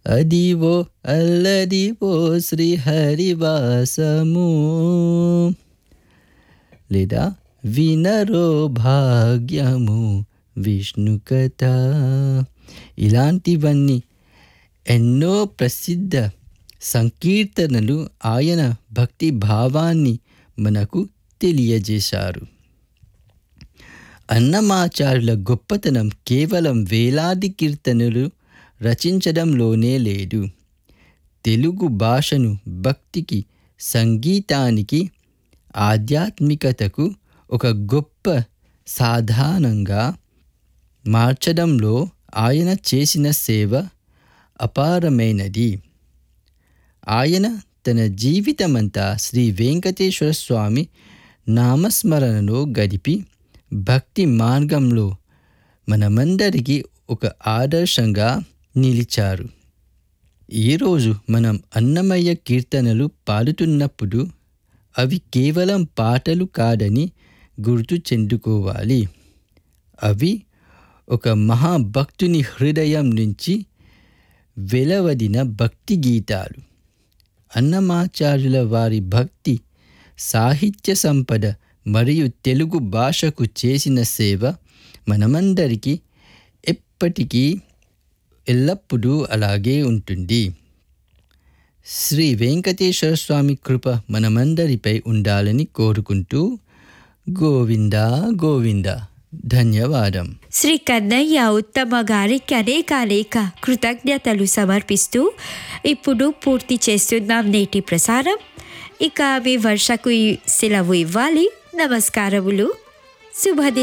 అదివో అల్లదివో శ్రీహరివాసము లేదా వినరో భాగ్యము విష్ణు కథ ఇలాంటివన్నీ ఎన్నో ప్రసిద్ధ సంకీర్తనలు ఆయన భక్తి భావాన్ని మనకు తెలియజేశారు అన్నమాచార్యుల గొప్పతనం కేవలం వేలాది కీర్తనలు రచించడంలోనే లేదు తెలుగు భాషను భక్తికి సంగీతానికి ఆధ్యాత్మికతకు ఒక గొప్ప సాధానంగా మార్చడంలో ఆయన చేసిన సేవ అపారమైనది ఆయన తన జీవితమంతా శ్రీ వెంకటేశ్వర స్వామి నామస్మరణలో గడిపి భక్తి మార్గంలో మనమందరికీ ఒక ఆదర్శంగా నిలిచారు ఈరోజు మనం అన్నమయ్య కీర్తనలు పాడుతున్నప్పుడు అవి కేవలం పాటలు కాదని గుర్తు చెందుకోవాలి అవి ఒక మహాభక్తుని హృదయం నుంచి వెలవడిన భక్తి గీతాలు అన్నమాచార్యుల వారి భక్తి సాహిత్య సంపద మరియు తెలుగు భాషకు చేసిన సేవ మనమందరికీ ఎప్పటికీ ఎల్లప్పుడూ అలాగే ఉంటుంది శ్రీ వెంకటేశ్వర స్వామి కృప మనమందరిపై ఉండాలని కోరుకుంటూ గోవింద గోవింద ధన్యవాదం శ్రీ కన్నయ్య ఉత్తమ గారికి అనేకానేక కృతజ్ఞతలు సమర్పిస్తూ ఇప్పుడు పూర్తి చేస్తున్నాం నేటి ప్రసారం ఇక మీ వర్షకు ఈ సెలవు ఇవ్వాలి నమస్కారములు శుభది